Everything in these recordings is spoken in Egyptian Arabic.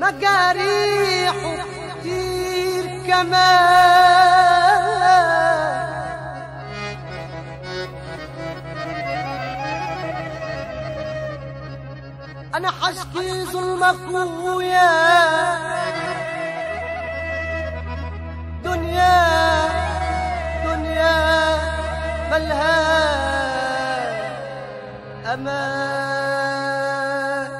مجاريحه كتير كمان انا حشكي ظلمك ويا دنيا دنيا ملها امان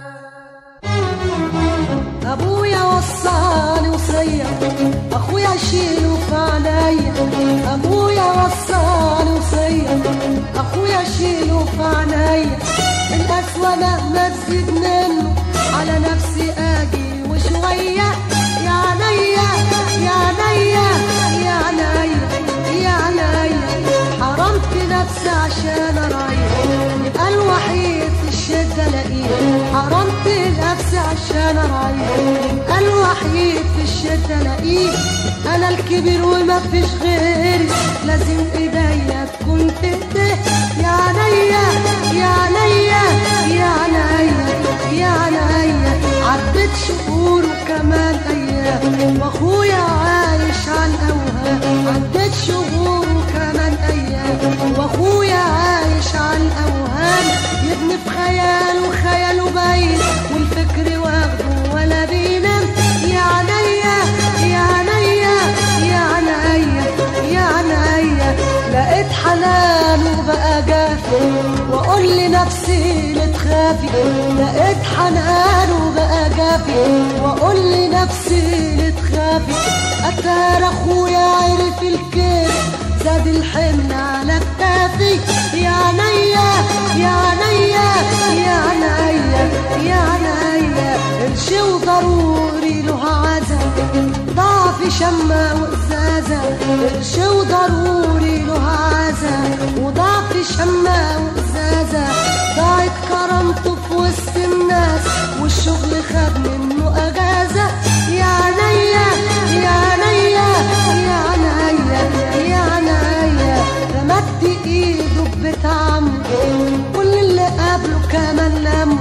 ابويا وصاني وصية اخويا شيله في عينيا ابويا وصاني وصية اخويا شيله في عينيا القسوة مهما تزيد منه على نفسي اجي وشوية يا عينيا يا عينيا يا عينيا يا عينيا حرمت نفسي عشان اريح يبقى الوحيد في الشدة الاقيه حرمت نفسي عشان اريح يبقى الوحيد في الشدة الاقيه انا الكبير وما فيش غيري لازم ايديا تكون في ايديه يا عينيا يا عينيا يا عينيا يا عينيا عدت شهور وكمان ايام واخويا عايش على الاوهام عدت شهور وكمان ايام واخويا عايش على الاوهام يبني في خياله خياله باين والفكر واخده ولا بينام يا عينيا يا عينيا يا عينيا يا عينيا لقيت حنانه بقى جافي واقول لنفسي لا تخافي لقيت حنانه بقى جافي واقول لنفسي لا تخافي اتار اخويا عرف الكيف زاد الحمل على كتافي يا عينيا يا عينيا يا عينيا يا عينيا قرشي وضروري له عزا ضعف شمة وإزازة قرشي وضروري له عزا وضعف شمة وإزازة ضاعت كرامته في وسط الناس والشغل خد منه أجازة يا عينيا يا عينيا يا عينيا يا عينيا فمد ايده بتعمه كل اللي قبله كمان لمه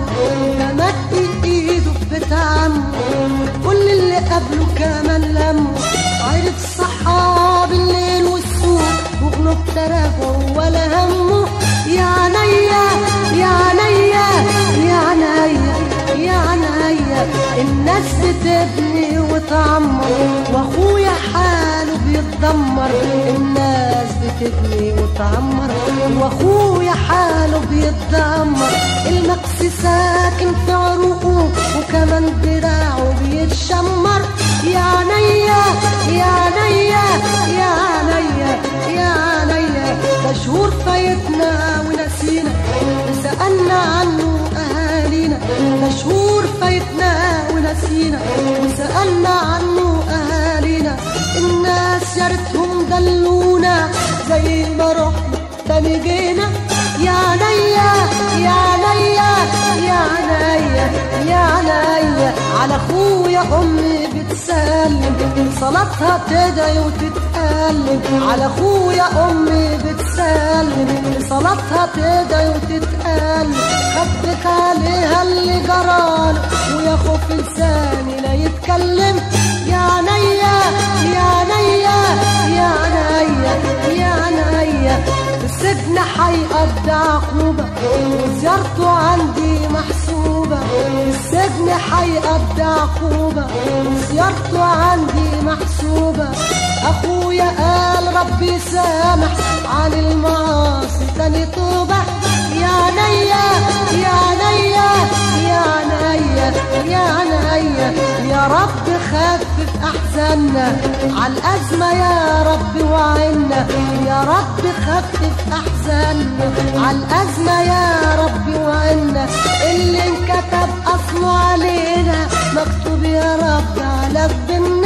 فمد ايده بتعمه كل اللي قبله كمان لمه عرف صحاب الليل والسوق وقلوب تراجعوا ولا همه يا عينيا يا عينيا يا عينيا يا عينيا الناس بتبني وتعمر واخويا حاله بيتدمر الناس بتبني وتعمر واخويا حاله بيتدمر المكس ساكن في عروقه وكمان دراعه بيتشمر يا عينيا يا عينيا يا عينيا يا عينيا مشهور فايتنا ونسينا وسألنا عنه أهالينا مشهور فايتنا ونسينا وسألنا عنه أهالينا الناس يا ريتهم دلونا زي ما رحنا تاني جينا يا عينيا يا عينيا يا عينيا يا عينيا على اخويا امي بتسلم صلاتها تدعي وتتألم على اخويا امي بتسلم صلاتها تدعي وتتألم خبت عليها اللي جراله ويا خوف لساني لا يتكلم يا عينيا يا عينيا يا عينيا يا عينيا السجن حيقضي عقوبة وزيارته عندي محسوبة السجن حيقضي عقوبة وزيارته عندي محسوبة أخويا قال ربي سامح عن المعاصي تاني توبة يا عينيا يا عينيا يا عينيا يا عينيا يا رب خفف احزاننا على الازمه يا رب وعنا يا رب خفف احزاننا على الازمه يا رب وعنا اللي انكتب اصله علينا مكتوب يا رب على الدنيا